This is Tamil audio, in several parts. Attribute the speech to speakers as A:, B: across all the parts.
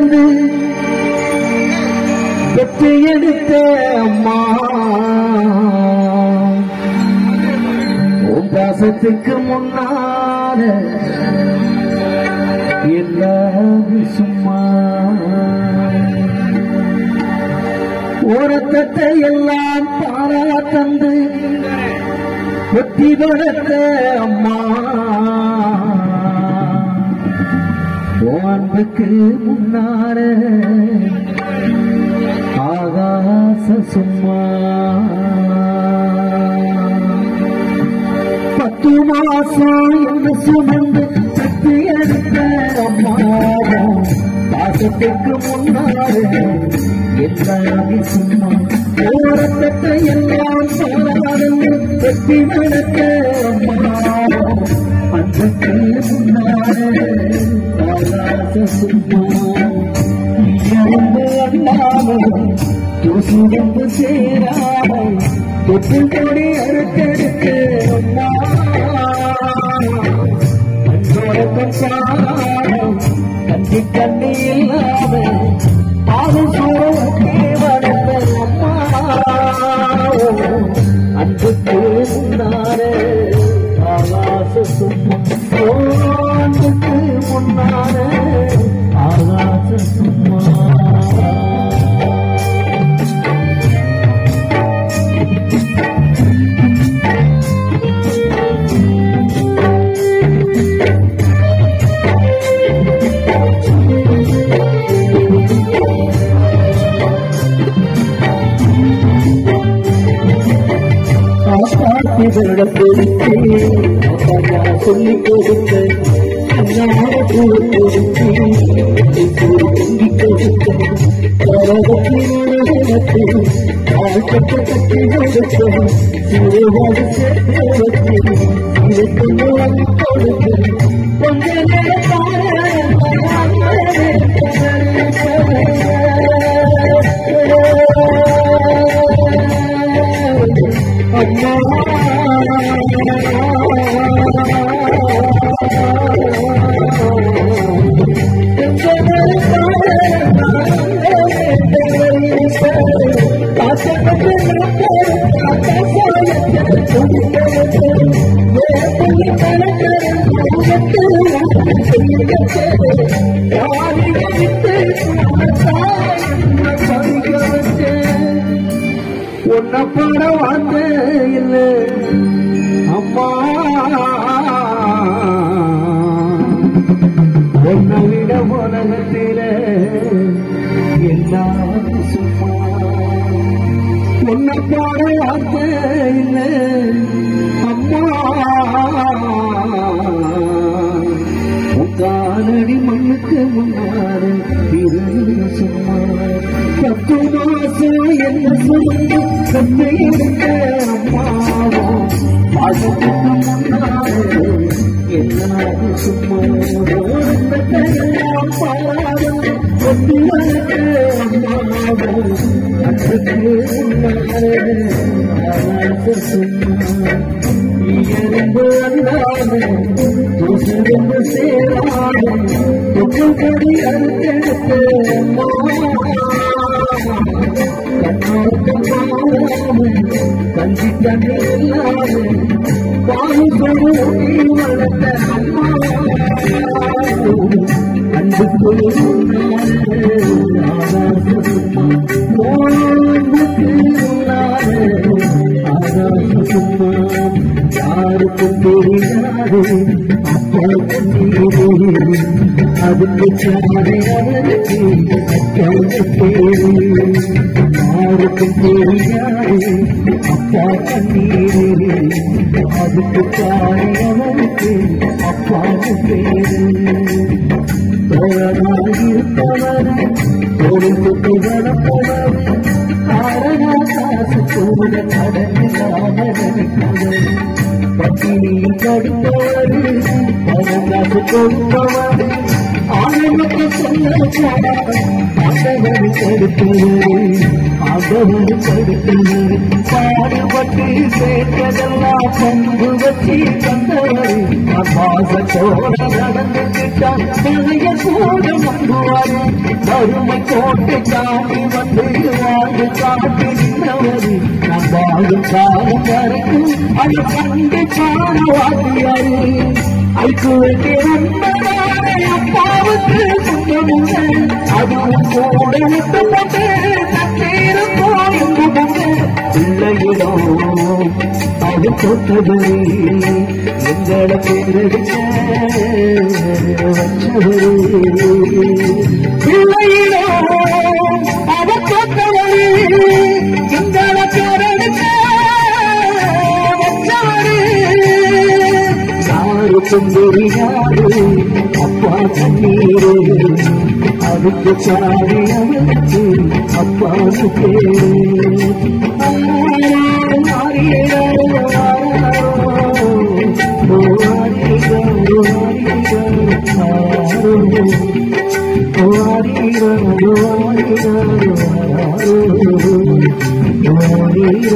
A: தந்து பெற்று எடுத்த அம்மா உன் பாசத்துக்கு முன்னால எல்லாம் சும்மா ஓரத்தத்தை எல்லாம் பாரா தந்து புத்தி வளர்த்த அம்மா உன் அன்புக்கு முன்னால ஆகாச சும்மா பத்து மாசம் என்று சுமந்து சக்தி எடுத்த அம்மாவும் பாசத்துக்கு முன்னாலே எல்லாமே சும்மா ஓரத்தத்தை எல்லாம் சாராது வெற்றி நடக்க அம்மாவும் அன்புக்கு முன்னாலே ஆகாச சும்மா இயல்பு அண்ணாமல் தூசுடம்பு சேராமல் தொட்டு கொடி அறுத்தெடுத்து அம்மா கண்ணோடக்கம் சாராமல் கஞ்சி கண்ணி இல்லாத பாலும் சோழத்தை வளர்த்த அம்மா அன்புக்கு முன்னாரே ஆகாச சும்மா ஓ, அன்புக்கு முன்னாரே ஆகாச சும்மா காப்பாற்றுகளிடம் கொடுத்து அப்பா சொல்லிக் கொடுத்த அண்ணாட கூட கொடுத்து பொங்கி கொடுத்த கரகத்தினத்து வாழ்க்கை கட்டி கொடுத்த சிறுவாடு சேர்த்து வச்சு இதற்கு வாங்கி கொடுத்த கொஞ்ச நேரம் உன்னை பாட வார்த்த இல்லை அம்மா உன்னை விட உலகத்தில எல்லாம் சும்மா உன்னை பாட வார்த்த இல்லை அம்மா உக்காலடி மண்ணுக்கு முன்னாரு இருந்து சும்மா பத்து மாசம் என்ன சுமந்து சென்னை எடுக்க அம்மாவோ அதுக்கு முன்னாரு என்னாது சும்மா ஓரத்தையெல்லாம் பாராத கொண்டு வளர்க்க அம்மாவோ அதுக்கு முன்னாரு ஆகாச சும்மா இயல்பு அல்லாத தூசுடம்பு சேராத தொட்டு கொடி அறுத்தெடுத்த அம்மா கண்ணோட்டம் பாராமல் கஞ்சி தண்ணி இல்லாத பாலு கொடு வளர்த்த அம்மா அன்புக்கு யாருக்கும் தெரியாது அப்பா கண்ணீரே அதுக்கு சாரை அவருக்கு அக்காவுக்கு பேரு யாருக்கும் தெரியாது அப்பா கண்ணீரே அதுக்கு சாரை அவருக்கு அப்பாவுக்கு பேரு தோழனாக இருப்பவர் தோழிக்கு வளர்ப்பவர் காரணா காசு கூட கடனில்லாமல் பட்டினியில் கடுப்பவர் பணம் காசு கொடுப்பவர் ஆண்டவனுக்கு சொல்ல ஆண்டவன் தடுத்தவர் ஆண்டவன் தடுத்தவர் பாடுபட்டு சேர்த்ததெல்லாம் பங்கு வச்சு தந்தவர் பாசத்தோட நடந்துக்கிட்டான் பழைய போத நம்புவார் வறுமை கோட்டை தாண்டி வந்து வாழ்ந்து காட்டி நின்றவர் நான் வாழும் காலம் வரைக்கும் அது கண்டு காண வாத்தியாரு ஐக்குவத்தை வந்ததான அப்பாவுக்கு சொந்தமுங்க அதுவும் கூட விட்டுப்பட்டு தத்தீரும் போயுங்க பிள்ளையிடோ அது தொட்டபடி எங்களை பேரெடுக்க வச்சவரு பிள்ளையிடோ அது தொட்டபடி எங்களை பேரெடுக்க வச்சவரு யாருக்கும் தெரியாது அப்பா கண்ணீரு அதுக்கு சாரி அவனுக்கு அப்பாவுக்கு பேரு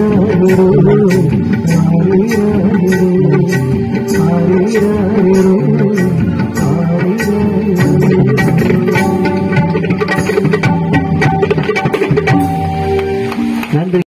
A: Thank you.